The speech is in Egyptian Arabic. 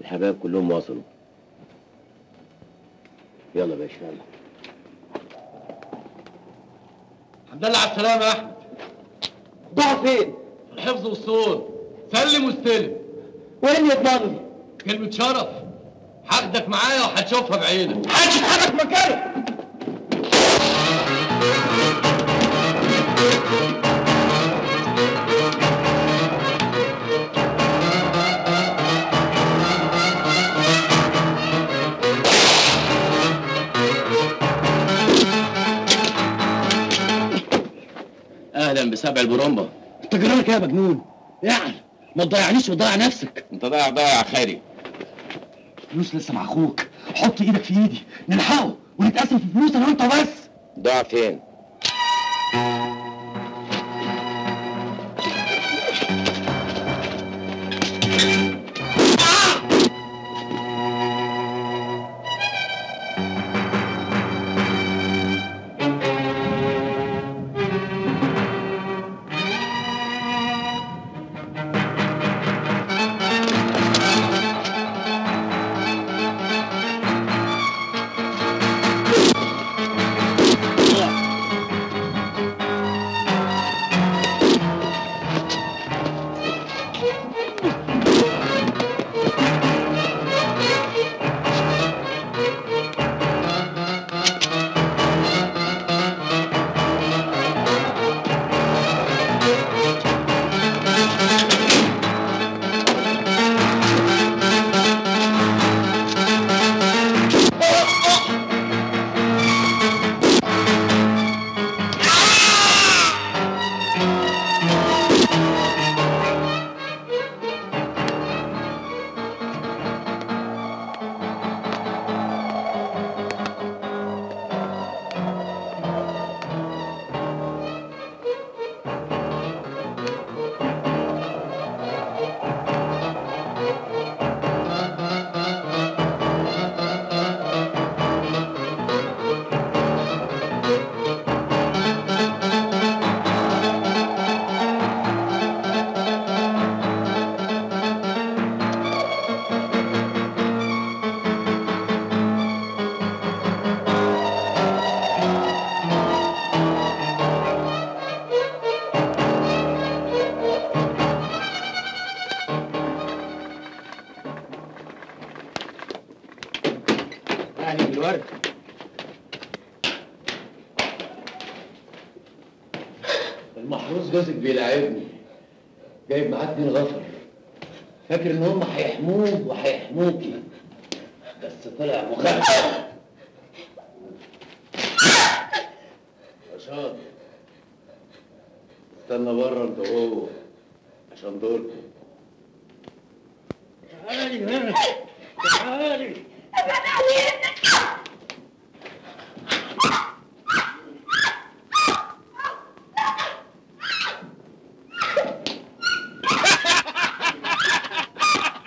الحبايب كلهم وصلوا يلا يا باشا يلا الحمد لله على السلامة يا أحمد ضاع فين؟ في الحفظ والصون سلم واستلم وين يضمنني؟ كلمة شرف هاخدك معايا وهتشوفها بعينك محدش يتحرك مكانه اهلا بسبع البرومبا انت جرالك ايه يا مجنون؟ يعني ما تضيعنيش وتضيع نفسك انت ضايع ضايع خيري فلوس لسه مع اخوك حط ايدك في ايدي نلحقه ونتقاسم في فلوس انا وانت بس ضاع فين يعني بالورد المحروس جوزك بيلاعبني جايب معاه اتنين غفر فاكر ان هم هيحموه وهيحموكي بس طلع مخدر رشاد استنى بره انت وهو عشان دوركم تعالي هنا تعالي ابعد عني